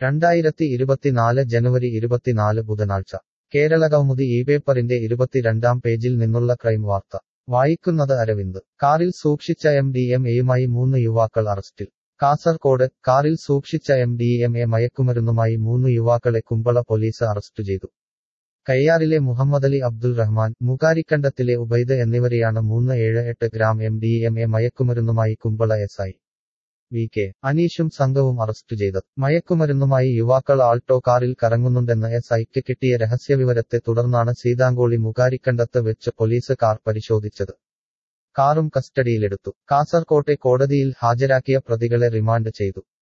രണ്ടായിരത്തി ഇരുപത്തിനാല് ജനുവരി ഇരുപത്തിനാല് ബുധനാഴ്ച കേരള കൗമുദി ഈ പേപ്പറിന്റെ ഇരുപത്തിരണ്ടാം പേജിൽ നിന്നുള്ള ക്രൈം വാർത്ത വായിക്കുന്നത് അരവിന്ദ് കാറിൽ സൂക്ഷിച്ച എം ഡി എം എയുമായി മൂന്ന് യുവാക്കൾ അറസ്റ്റിൽ കാസർകോട് കാറിൽ സൂക്ഷിച്ച എം ഡി എം എ മയക്കുമരുന്നുമായി മൂന്ന് യുവാക്കളെ കുമ്പള പോലീസ് അറസ്റ്റ് ചെയ്തു കയ്യാറിലെ മുഹമ്മദലി അബ്ദുൽ റഹ്മാൻ മുകാരിക്കണ്ടത്തിലെ ഉബൈദ് എന്നിവരെയാണ് മൂന്ന് ഏഴ് എട്ട് gram M D M A മയക്കുമരുന്നുമായി Kumbla S I V K അനീഷും സംഘവും അറസ്റ്റ് ചെയ്തത് മയക്കുമരുന്നുമായി യുവാക്കൾ ആൾട്ടോ കാറിൽ കറങ്ങുന്നുണ്ടെന്ന് എസ് ഐക്ക് കിട്ടിയ രഹസ്യവിവരത്തെ തുടർന്നാണ് സീതാങ്കോളി മുകാരിക്കണ്ടത്ത് വെച്ച് പോലീസ് കാർ പരിശോധിച്ചത് കാറും കസ്റ്റഡിയിലെടുത്തു കാസർകോട്ടെ കോടതിയിൽ ഹാജരാക്കിയ പ്രതികളെ റിമാൻഡ് ചെയ്തു